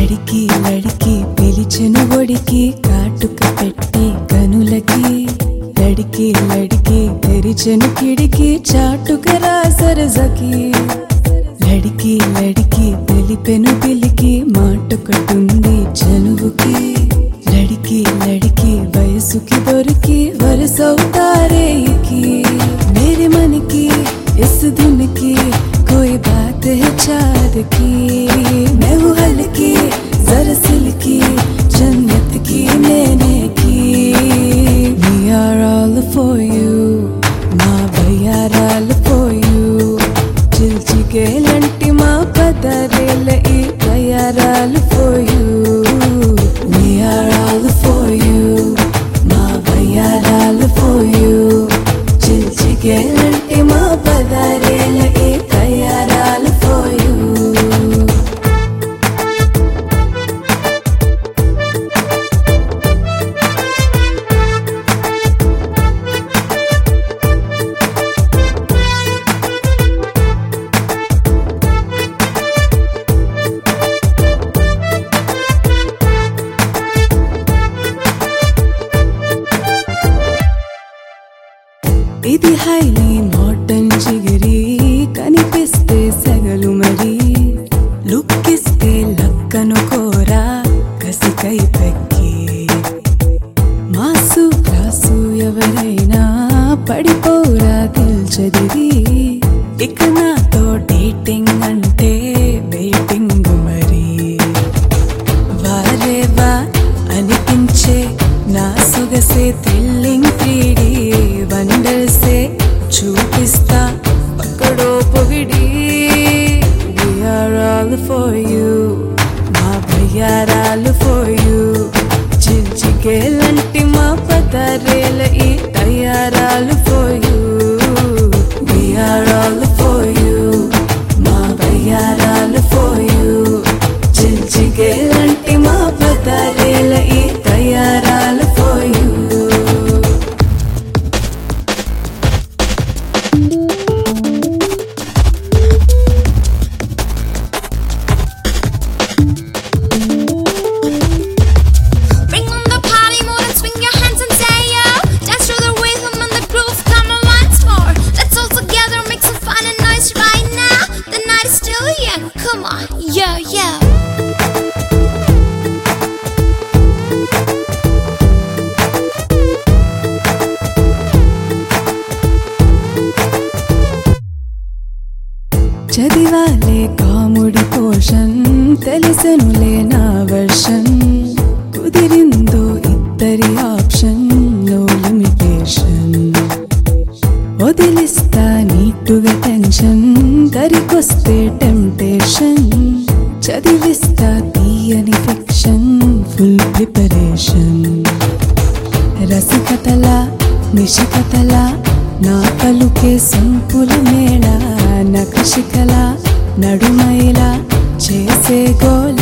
లడికి లడికి పిలిచెను ఒడికి కాటుక పెట్టి కనులకి లడికి లడికి తెరిచెను కిడికి చాటుక రాసరజకి లడికి లడికి తెలిపెను పిలికి మాటుకటుంది చనువుకి లడికి లడికి వయసుకి దొరికి వరసవుతారేకి मेरे मन की इस धुन की कोई बात है चाँद की मैं हूँ हल्की जरा सिल्की जन्नत की मैंने की We are all for you మా బయ్యారాలు for you చిల్చికేలంటి మా పదరేల ఈ తయారాలు for you We are all for you మా బయ్యారాలు for you చిల్చికేలంటి మా పదరేల ఈ తయారాలు for you ఇది హైలీ మోటన్ జిగిరి కనిపిస్తే సెగలు మరి లుక్కిస్తే లక్కను కోరా కసికై పెక్కి మాసు క్లాసు ఎవరైనా పడిపోరా తెల్చదిది ఇక నాతో డేటింగ్ అంటే వెయిటింగ్ మరి వారేవా అనిపించే నా సుగసే థ్రిల్లింగ్ త్రీడి వండర్సే చూపిస్తా పక్కడో పొగిడి వీఆర్ ఆల్ ఫర్ యూ మా భయ్యారాలు ఫర్ యూ చిల్చికేలంటి మా పదరేల ఈ తయారాలు for you we are all for you మా భయ్యారాలు ఫర్ యూ చిల్చికేలంటి మా పదరేల ఈ తయారాలు for you Bring on the party mode and swing your hands and say yo. Dance to the rhythm and the groove, come on once more. Let's all together make some fun and noise right now. The night is still young, come on, yo yo. చదివాలే కాముడి potion తెలిసెనులే నా version కుదిరిందో ఇద్దరి option no limitation వదిలిస్తా నీటుగా tension కరికొస్తే temptation చదివిస్తా తీయని fiction full preparation రసికతల నిశికతల నా పలుకే సంపుల మేళ నకశికల నడుమైల చేసే గోల